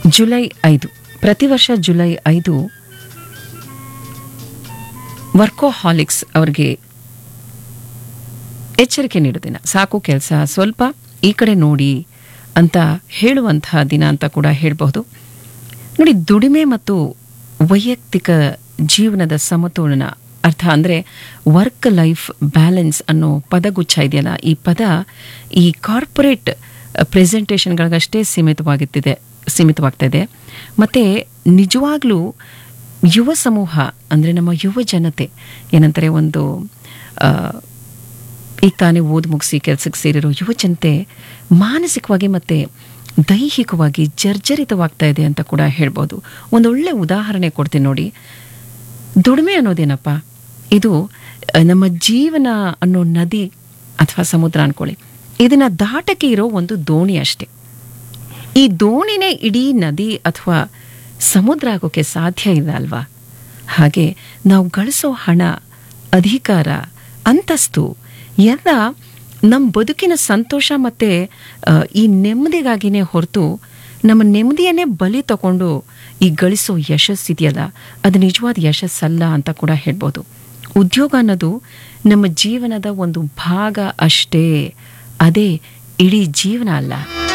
July ಐದು ಪ್ರತಿ ವರ್ಷ ಜುಲೈ ಐದು ವರ್ಕೋಹಾಲಿಕ್ಸ್ ಅವ್ರಿಗೆ ಎಚ್ಚರಿಕೆ ನೀಡೋ ದಿನ ಸಾಕು ಕೆಲಸ ಸ್ವಲ್ಪ ಈ ಕಡೆ ನೋಡಿ ಅಂತ ಹೇಳುವಂತಹ ದಿನ ಅಂತ ಕೂಡ ಹೇಳಬಹುದು ನೋಡಿ ದುಡಿಮೆ ಮತ್ತು ವೈಯಕ್ತಿಕ ಜೀವನದ ಸಮತೋಲನ ಅರ್ಥ ಅಂದರೆ ವರ್ಕ್ ಲೈಫ್ ಬ್ಯಾಲೆನ್ಸ್ ಅನ್ನೋ ಪದಗುಚ್ಛ ಇದೆಯಲ್ಲ ಈ ಪದ ಈ ಕಾರ್ಪೊರೇಟ್ ಪ್ರೆಸೆಂಟೇಷನ್ಗಳಿಗಷ್ಟೇ ಸೀಮಿತವಾಗುತ್ತಿದೆ ಸೀಮಿತವಾಗ್ತಾ ಇದೆ ಮತ್ತು ನಿಜವಾಗ್ಲೂ ಯುವ ಸಮೂಹ ಅಂದರೆ ನಮ್ಮ ಯುವ ಜನತೆ ಏನಂತಾರೆ ಒಂದು ಆ, ಈಗ ತಾನೇ ಓದ್ ಮುಗಿಸಿ ಕೆಲಸಕ್ಕೆ ಸೇರಿರೋ ಯುವ ಜನತೆ ಮಾನಸಿಕವಾಗಿ ಮತ್ತು ದೈಹಿಕವಾಗಿ ಜರ್ಜರಿತವಾಗ್ತಾ ಇದೆ ಅಂತ ಕೂಡ ಹೇಳ್ಬೋದು ಒಂದೊಳ್ಳೆ ಉದಾಹರಣೆ ಕೊಡ್ತೀನಿ ನೋಡಿ ದುಡಿಮೆ ಅನ್ನೋದೇನಪ್ಪ ಇದು ಆ, ನಮ್ಮ ಜೀವನ ಅನ್ನೋ ನದಿ ಅಥವಾ ಸಮುದ್ರ ಅನ್ಕೊಳ್ಳಿ ಇದನ್ನ ದಾಟಕ್ಕೆ ಇರೋ ಒಂದು ದೋಣಿ ಅಷ್ಟೆ ಈ ದೋಣಿನೇ ಇಡೀ ನದಿ ಅಥವಾ ಸಮುದ್ರ ಆಗೋಕ್ಕೆ ಸಾಧ್ಯ ಇಲ್ಲ ಅಲ್ವಾ ಹಾಗೆ ನಾವು ಗಳಿಸೋ ಹಣ ಅಧಿಕಾರ ಅಂತಸ್ತು ಎಲ್ಲ ನಮ್ಮ ಬದುಕಿನ ಸಂತೋಷ ಮತ್ತು ಈ ನೆಮ್ಮದಿಗಾಗಿನೇ ಹೊರತು ನಮ್ಮ ನೆಮ್ಮದಿಯನ್ನೇ ಬಲಿ ತಗೊಂಡು ಈ ಗಳಿಸೋ ಯಶಸ್ಸಿದೆಯಲ್ಲ ಅದು ನಿಜವಾದ ಯಶಸ್ಸಲ್ಲ ಅಂತ ಕೂಡ ಹೇಳ್ಬೋದು ಉದ್ಯೋಗ ಅನ್ನೋದು ನಮ್ಮ ಜೀವನದ ಒಂದು ಭಾಗ ಅಷ್ಟೇ ಅದೇ ಇಡೀ ಜೀವನ ಅಲ್ಲ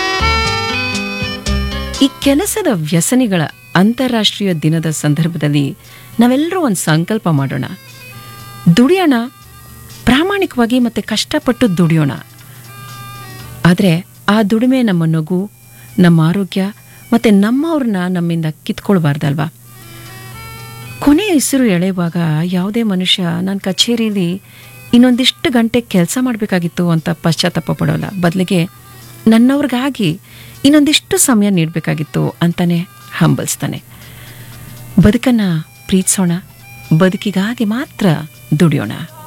ಈ ಕೆಲಸದ ವ್ಯಸನಿಗಳ ಅಂತಾರಾಷ್ಟ್ರೀಯ ದಿನದ ಸಂದರ್ಭದಲ್ಲಿ ನಾವೆಲ್ಲರೂ ಒಂದು ಸಂಕಲ್ಪ ಮಾಡೋಣ ದುಡಿಯೋಣ ಪ್ರಾಮಾಣಿಕವಾಗಿ ಮತ್ತೆ ಕಷ್ಟಪಟ್ಟು ದುಡಿಯೋಣ ಆದರೆ ಆ ದುಡಿಮೆ ನಮ್ಮ ನಗು ನಮ್ಮ ಆರೋಗ್ಯ ಮತ್ತು ನಮ್ಮವ್ರನ್ನ ನಮ್ಮಿಂದ ಕಿತ್ಕೊಳ್ಬಾರ್ದಲ್ವಾ ಕೊನೆ ಹೆಸರು ಎಳೆಯುವಾಗ ಯಾವುದೇ ಮನುಷ್ಯ ನಾನು ಕಚೇರಿಯಲ್ಲಿ ಇನ್ನೊಂದಿಷ್ಟು ಗಂಟೆ ಕೆಲಸ ಮಾಡಬೇಕಾಗಿತ್ತು ಅಂತ ಪಶ್ಚಾತ್ತಾಪ ಪಡೋಲ್ಲ ಬದಲಿಗೆ ನನ್ನವ್ರಿಗಾಗಿ ಇನ್ನೊಂದಿಷ್ಟು ಸಮಯ ನೀಡಬೇಕಾಗಿತ್ತು ಅಂತಾನೆ ಹಂಬಲಿಸ್ತಾನೆ ಬದುಕನ್ನು ಪ್ರೀತಿಸೋಣ ಬದುಕಿಗಾಗಿ ಮಾತ್ರ ದುಡಿಯೋಣ